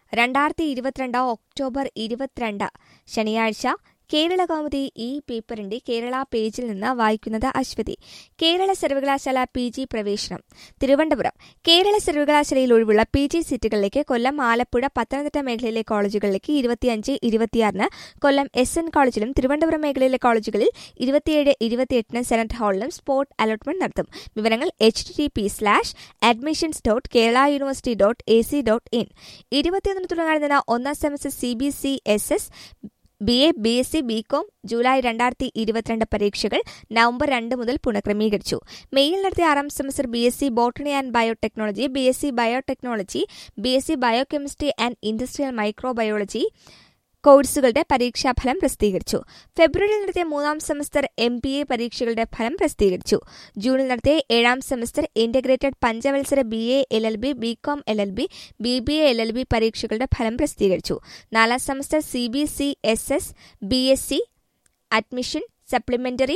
രണ്ടായിരത്തി ഇരുപത്തിരണ്ട് ഒക്ടോബർ ഇരുപത്തിരണ്ട് ശനിയാഴ്ച കേരള കൗമുദി ഈ പേപ്പറിന്റെ കേരള പേജിൽ നിന്ന് വായിക്കുന്നത് അശ്വതി കേരള സർവകലാശാല പി ജി പ്രവേശനം തിരുവനന്തപുരം കേരള സർവകലാശാലയിൽ ഒഴിവുള്ള പി ജി സീറ്റുകളിലേക്ക് കൊല്ലം ആലപ്പുഴ പത്തനംതിട്ട മേഖലയിലെ കോളേജുകളിലേക്ക് ഇരുപത്തിയഞ്ച് ഇരുപത്തിയാറിന് കൊല്ലം എസ് എൻ കോളേജിലും തിരുവനന്തപുരം മേഖലയിലെ കോളേജുകളിൽ ഇരുപത്തിയേഴ് ഇരുപത്തിയെട്ടിന് സെനറ്റ് ഹാളിലും സ്പോട്ട് അലോട്ട്മെന്റ് നടത്തും വിവരങ്ങൾ H T P slash admissions dot Kerala university dot A C dot in ഇരുപത്തിയൊന്നിന് തുടങ്ങാനിരുന്ന ഒന്നാം semester C B C S S B A B S C B com July രണ്ടായിരത്തി ഇരുപത്തിരണ്ട് പരീക്ഷകൾ നവംബർ രണ്ട് മുതൽ പുനഃക്രമീകരിച്ചു മെയ്യിൽ നടത്തിയ ആറാം semester B S C botany and biotechnology B S C biotechnology B S C biochemistry and industrial microbiology കോഴ്സുകളുടെ പരീക്ഷാഫലം പ്രസിദ്ധീകരിച്ചു ഫെബ്രുവരിയിൽ നടത്തിയ മൂന്നാം സെമസ്റ്റർ എം ബി എ പരീക്ഷകളുടെ ഫലം പ്രസിദ്ധീകരിച്ചു ജൂണിൽ നടത്തിയ ഏഴാം സെമസ്റ്റർ ഇന്റഗ്രേറ്റഡ് പഞ്ചവത്സര B A L L B B com L L B B B A L L B പരീക്ഷകളുടെ ഫലം പ്രസിദ്ധീകരിച്ചു നാലാം semester C B C S S B S C admission supplementary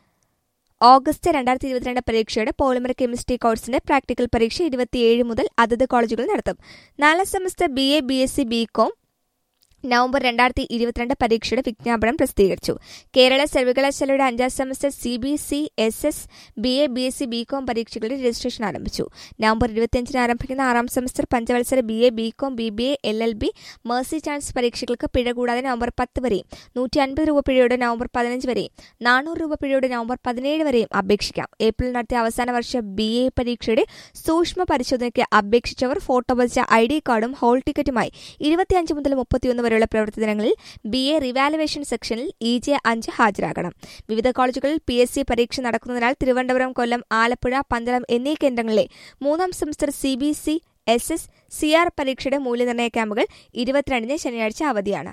August രണ്ടായിരത്തി ഇരുപത്തിരണ്ട് പരീക്ഷയുടെ പോളിമർ കെമിസ്ട്രി കോഴ്സിന്റെ practical പരീക്ഷ ഇരുപത്തിയേഴ് മുതൽ അതത് കോളേജുകളിൽ നടത്തും നാലാം semester B A B S C B com November രണ്ടായിരത്തി ഇരുപത്തിരണ്ട് പരീക്ഷയുടെ വിജ്ഞാപനം പ്രസിദ്ധീകരിച്ചു കേരള സർവകലാശാലയുടെ അഞ്ചാം semester C B C S S B A B S C B com പരീക്ഷകളുടെ രജിസ്ട്രേഷൻ ആരംഭിച്ചു നവംബർ ഇരുപത്തിയഞ്ചിന് ആരംഭിക്കുന്ന ആറാം സെമസ്റ്റർ പഞ്ചവത്സര B A B com B B A L L B mercy chance പരീക്ഷകൾക്ക് പിഴ കൂടാതെ നവംബർ പത്ത് വരെയും നൂറ്റി അൻപത് രൂപ പിഴയോടെ നവംബർ പതിനഞ്ച് വരെയും നാനൂറ് രൂപ പിഴയോടെ നവംബർ പതിനേഴ് വരെയും അപേക്ഷിക്കാം ഏപ്രിൽ നടത്തിയ അവസാന വർഷ ബി എ പരീക്ഷയുടെ സൂക്ഷ്മ പരിശോധനയ്ക്ക് അപേക്ഷിച്ചവർ ഫോട്ടോ പതിച്ച ഐ ഡി കാർഡും ഹോൾ ടിക്കറ്റുമായി ഇരുപത്തിയഞ്ച് മുതൽ മുപ്പത്തിയൊന്ന് വരെയുള്ള പ്രവൃത്തി ദിനങ്ങളിൽ ബി എ റിവാലുവേഷൻ സെക്ഷനിൽ ഇ ജെ അഞ്ച് ഹാജരാകണം വിവിധ കോളേജുകളിൽ പി എസ് സി പരീക്ഷ നടക്കുന്നതിനാൽ തിരുവനന്തപുരം കൊല്ലം ആലപ്പുഴ പന്തളം എന്നീ കേന്ദ്രങ്ങളിലെ മൂന്നാം semester C B C S S C R പരീക്ഷയുടെ മൂല്യനിർണ്ണയ ക്യാമ്പുകൾ ഇരുപത്തിരണ്ടിന് ശനിയാഴ്ച അവധിയാണ്